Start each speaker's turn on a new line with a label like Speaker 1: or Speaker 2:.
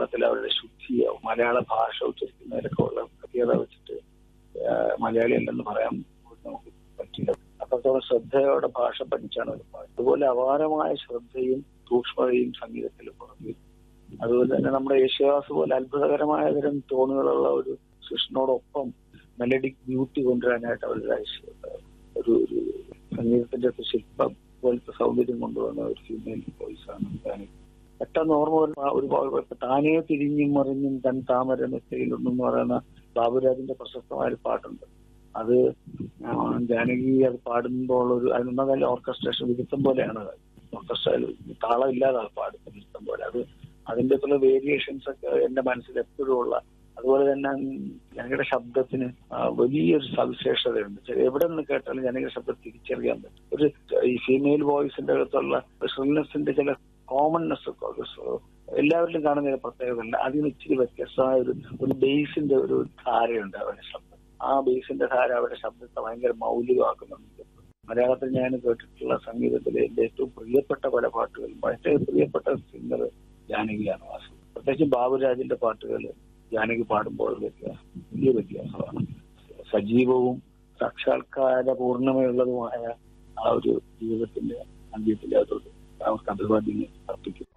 Speaker 1: മലയാളത്തിൽ അവരുടെ ശുദ്ധിയോ മലയാള ഭാഷ ഉച്ചരിക്കുന്നതിലൊക്കെ ഉള്ള പ്രത്യേകത വെച്ചിട്ട് ആ, മലയാളി അല്ലെന്ന് പറയാൻ നമുക്ക് പറ്റില്ല അത്രത്തോളം ശ്രദ്ധയോടെ ഭാഷ പഠിച്ചാണ് അവർ പാടുന്നത് അതുപോലെ അപാരമായ ശ്രദ്ധയും സൂക്ഷ്മതയും സംഗീതത്തിൽ പുറമെ അതുപോലെ തന്നെ നമ്മുടെ യേശുദാസ് പോലെ അത്ഭുതകരമായ തരം ടോണുകളുള്ള ഒരു കൃഷ്ണനോടൊപ്പം മെലഡിക് ബ്യൂട്ടി കൊണ്ടുവരാനായിട്ട് അവരുടെ ഒരു ഒരു സംഗീതത്തിന്റെ ഒരു ശില്പം പോലത്തെ സൗന്ദര്യം കൊണ്ടുവന്ന ഒരു ഫീമെയിൽ വോയിസ് ആണ് ജാനകി പെട്ടെന്ന് ഓർമ്മ വരുന്ന ഒരു ഒരു താനേ തിരിഞ്ഞും മറിഞ്ഞും തൻ താമര മെത്തയിലൊന്നും പറയുന്ന ബാബുരാജിന്റെ പ്രശസ്തമായ ഒരു പാട്ടുണ്ട് അത് ആ, ജാനകി അത് പാടുമ്പോൾ ഒരു അതിനൊന്നല്ല ഓർക്കസ്ട്രേഷൻ വിരുദ്ധം പോലെയാണ് അത് ഓർക്കസ്ട്രയിൽ താളം ഇല്ലാതെ അത് പാടുന്നത് വിരുദ്ധം പോലെ അത് അതിന്റെ ചില വേരിയേഷൻസ് ഒക്കെ എന്റെ മനസ്സിൽ എപ്പോഴും ഉള്ള അതുപോലെ തന്നെ ഞങ്ങളുടെ ശബ്ദത്തിന് ആ, വലിയൊരു സവിശേഷതയുണ്ട് ചെ- എവിടെ നിന്ന് കേട്ടാലും ജനങ്ങളുടെ ശബ്ദം തിരിച്ചറിയാൻ പറ്റും ഒരു ഈ ഫീമെയിൽ വോയിസിന്റെ അകത്തുള്ള ഷ്രിൽനെസിന്റെ ചില കോമൺനെസ് ഒക്കെ ഒരു സ- എല്ലാവരിലും കാണുന്ന ഒരു പ്രത്യേകതയല്ല അതിന് ഇച്ചിരി വ്യത്യസ്തമായ ഒരു ഒരു ബേസിന്റെ ഒരു ധാരയുണ്ട് അവരുടെ ശബ്ദം ആ ബേസിന്റെ ധാര അവരുടെ ശബ്ദത്തെ ഭയങ്കര മൗലികമാക്കുന്നുണ്ട് മലയാളത്തിൽ ഞാൻ കേട്ടിട്ടുള്ള സംഗീതത്തിലെ എന്റെ ഏറ്റവും പ്രിയപ്പെട്ട പല പാട്ടുകളും ഏറ്റവും പ്രിയപ്പെട്ട സിംഗർ ജാനകിയാണ് വാസു പ്രത്യേകിച്ച് ബാബുരാജിന്റെ പാട്ടുകൾ ജാനകി പാടുമ്പോൾ വ്യത്യാസം വലിയ വ്യത്യാസമാണ് സജീവവും സാക്ഷാത്കാര പൂർണ്ണമയുള്ളതുമായ ആ ഒരു ജീവിതത്തിന്റെ അന്ത്യത്തിലെ അതോട് അവർക്ക് അഭിവാദ്യങ്ങൾ അർപ്പിക്കുന്നു